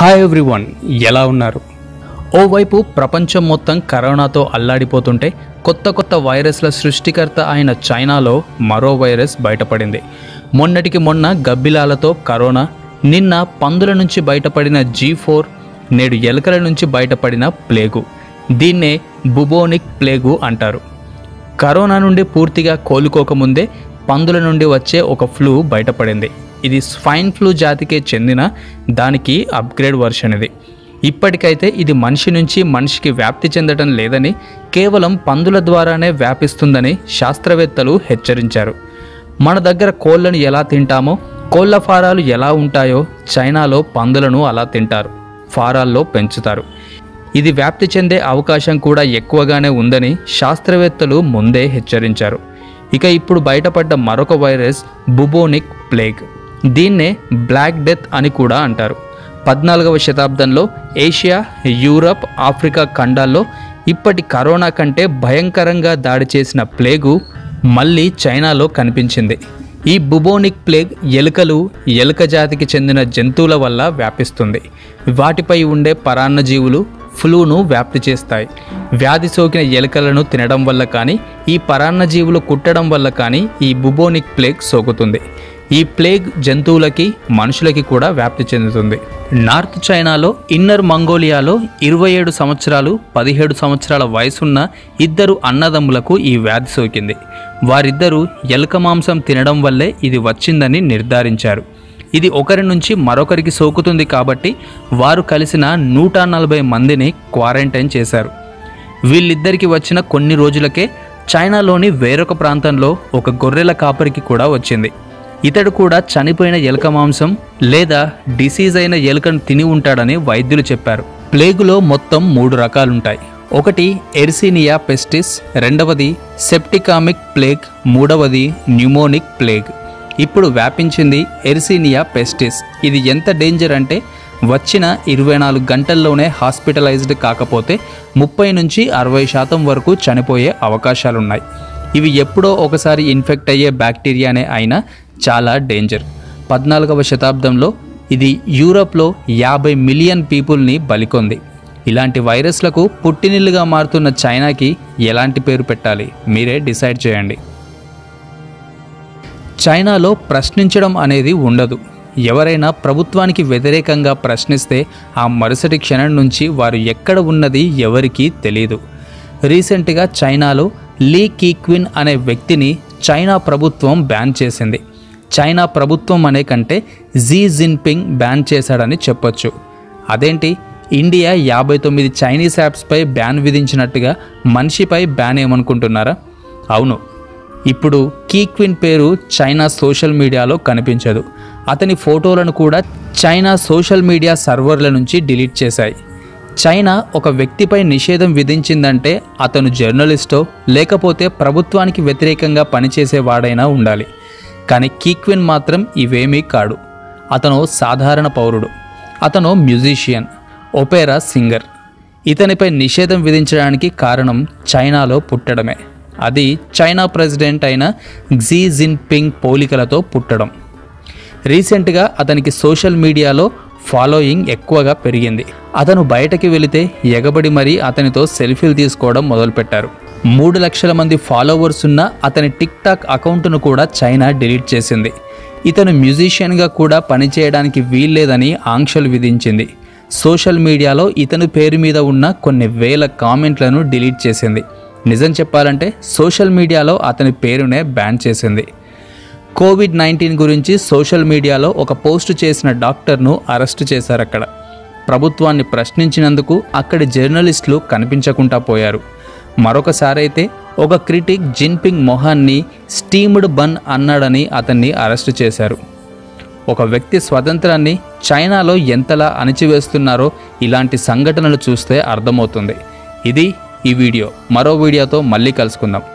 hi everyone ఎలా ఉన్నారు ఓవైపు ప్రపంచం మొత్తం కరోనాతో అల్లాడిపోతుంటే కొత్త కొత్త వైరస్ల సృష్టికర్త అయిన చైనాలో మరో వైరస్ బయటపడింది మొన్నటికి మొన్న గబ్బిలాలతో కరోనా నిన్న పందుల నుంచి బయటపడిన జీ ఫోర్ నేడు ఎలుకల నుంచి బయటపడిన ప్లేగు దీన్నే బుబోనిక్ ప్లేగు అంటారు కరోనా నుండి పూర్తిగా కోలుకోకముందే పందుల నుండి వచ్చే ఒక ఫ్లూ బయటపడింది ఇది స్వైన్ ఫ్లూ జాతికే చెందిన దానికి అప్గ్రేడ్ వర్షన్ ఇది ఇప్పటికైతే ఇది మనిషి నుంచి మనిషికి వ్యాప్తి చెందడం లేదని కేవలం పందుల ద్వారానే వ్యాపిస్తుందని శాస్త్రవేత్తలు హెచ్చరించారు మన దగ్గర కోళ్ళను ఎలా తింటామో కోళ్ళ ఫారాలు ఎలా ఉంటాయో చైనాలో పందులను అలా తింటారు ఫారాల్లో పెంచుతారు ఇది వ్యాప్తి చెందే అవకాశం కూడా ఎక్కువగానే ఉందని శాస్త్రవేత్తలు ముందే హెచ్చరించారు ఇక ఇప్పుడు బయటపడ్డ మరొక వైరస్ బుబోనిక్ ప్లేగ్ దీన్నే బ్లాక్ డెత్ అని కూడా అంటారు పద్నాలుగవ శతాబ్దంలో ఏషియా యూరప్ ఆఫ్రికా ఖండాల్లో ఇప్పటి కరోనా కంటే భయంకరంగా దాడి చేసిన ప్లేగు మళ్ళీ చైనాలో కనిపించింది ఈ బుబోనిక్ ప్లేగ్ ఎలుకలు ఎలుక జాతికి చెందిన జంతువుల వల్ల వ్యాపిస్తుంది వాటిపై ఉండే పరాన్నజీవులు ఫ్లూను వ్యాప్తి చేస్తాయి వ్యాధి సోకిన ఎలుకలను తినడం వల్ల కానీ ఈ పరాన్నజీవులు కుట్టడం వల్ల కానీ ఈ బుబోనిక్ ప్లేగ్ సోకుతుంది ఈ ప్లేగ్ జంతువులకి మనుషులకి కూడా వ్యాప్తి చెందుతుంది నార్త్ చైనాలో ఇన్నర్ మంగోలియాలో ఇరవై ఏడు సంవత్సరాలు పదిహేడు సంవత్సరాల వయసున్న ఇద్దరు అన్నదమ్ములకు ఈ వ్యాధి సోకింది వారిద్దరూ ఎలుక మాంసం తినడం వల్లే ఇది వచ్చిందని నిర్ధారించారు ఇది ఒకరి నుంచి మరొకరికి సోకుతుంది కాబట్టి వారు కలిసిన నూట నలభై మందిని క్వారంటైన్ చేశారు వీళ్ళిద్దరికి వచ్చిన కొన్ని రోజులకే చైనాలోని వేరొక ప్రాంతంలో ఒక గొర్రెల కాపరికి కూడా వచ్చింది ఇతడు కూడా చనిపోయిన ఎలుక మాంసం లేదా డిసీజ్ అయిన ఎలుకను తిని ఉంటాడని వైద్యులు చెప్పారు ప్లేగులో మొత్తం మూడు రకాలుంటాయి ఒకటి ఎర్సినియా పెస్టిస్ రెండవది సెప్టికామిక్ ప్లేగ్ మూడవది న్యూమోనిక్ ప్లేగ్ ఇప్పుడు వ్యాపించింది ఎర్సినియా పెస్టిస్ ఇది ఎంత డేంజర్ అంటే వచ్చిన ఇరవై నాలుగు గంటల్లోనే హాస్పిటలైజ్డ్ కాకపోతే ముప్పై నుంచి అరవై శాతం వరకు చనిపోయే అవకాశాలున్నాయి ఇవి ఎప్పుడో ఒకసారి ఇన్ఫెక్ట్ అయ్యే బ్యాక్టీరియానే అయినా చాలా డేంజర్ పద్నాలుగవ శతాబ్దంలో ఇది యూరప్లో యాభై మిలియన్ పీపుల్ని బలికొంది ఇలాంటి వైరస్లకు పుట్టినిల్లుగా మారుతున్న చైనాకి ఎలాంటి పేరు పెట్టాలి మీరే డిసైడ్ చేయండి చైనాలో ప్రశ్నించడం అనేది ఉండదు ఎవరైనా ప్రభుత్వానికి వ్యతిరేకంగా ప్రశ్నిస్తే ఆ మరుసటి క్షణం నుంచి వారు ఎక్కడ ఉన్నది ఎవరికీ తెలియదు రీసెంట్గా చైనాలో లీ కీక్విన్ అనే వ్యక్తిని చైనా ప్రభుత్వం బ్యాన్ చేసింది చైనా ప్రభుత్వం అనే కంటే జీ జిన్పింగ్ బ్యాన్ చేశాడని చెప్పొచ్చు అదేంటి ఇండియా యాభై తొమ్మిది చైనీస్ యాప్స్పై బ్యాన్ విధించినట్టుగా మనిషిపై బ్యాన్ ఏమనుకుంటున్నారా అవును ఇప్పుడు కీక్విన్ పేరు చైనా సోషల్ మీడియాలో కనిపించదు అతని ఫోటోలను కూడా చైనా సోషల్ మీడియా సర్వర్ల నుంచి డిలీట్ చేశాయి చైనా ఒక వ్యక్తిపై నిషేధం విధించిందంటే అతను జర్నలిస్టో లేకపోతే ప్రభుత్వానికి వ్యతిరేకంగా పనిచేసేవాడైనా ఉండాలి కానీ కీక్విన్ మాత్రం ఇవేమీ కాడు అతను సాధారణ పౌరుడు అతను మ్యూజిషియన్ ఒపేరా సింగర్ ఇతనిపై నిషేధం విధించడానికి కారణం చైనాలో పుట్టడమే అది చైనా ప్రెసిడెంట్ అయిన క్సీ జిన్పింగ్ పోలికలతో పుట్టడం రీసెంట్గా అతనికి సోషల్ మీడియాలో ఫాలోయింగ్ ఎక్కువగా పెరిగింది అతను బయటకి వెళితే ఎగబడి మరీ అతనితో సెల్ఫీలు తీసుకోవడం మొదలుపెట్టారు మూడు లక్షల మంది ఫాలోవర్స్ ఉన్న అతని టిక్ టాక్ అకౌంట్ను కూడా చైనా డిలీట్ చేసింది ఇతను మ్యూజిషియన్గా కూడా పనిచేయడానికి వీల్లేదని ఆంక్షలు విధించింది సోషల్ మీడియాలో ఇతను పేరు మీద ఉన్న కొన్ని వేల కామెంట్లను డిలీట్ చేసింది నిజం చెప్పాలంటే సోషల్ మీడియాలో అతని పేరునే బ్యాన్ చేసింది కోవిడ్ నైన్టీన్ గురించి సోషల్ మీడియాలో ఒక పోస్ట్ చేసిన డాక్టర్ను అరెస్టు చేశారు అక్కడ ప్రభుత్వాన్ని ప్రశ్నించినందుకు అక్కడి జర్నలిస్టులు కనిపించకుండా పోయారు మరొకసారైతే ఒక క్రిటిక్ జిన్పింగ్ మొహాన్ని స్టీమ్డ్ బన్ అన్నాడని అతన్ని అరెస్టు చేశారు ఒక వ్యక్తి స్వతంత్రాన్ని చైనాలో ఎంతలా అణిచివేస్తున్నారో ఇలాంటి సంఘటనలు చూస్తే అర్థమవుతుంది ఇది ఈ వీడియో మరో వీడియోతో మళ్ళీ కలుసుకుందాం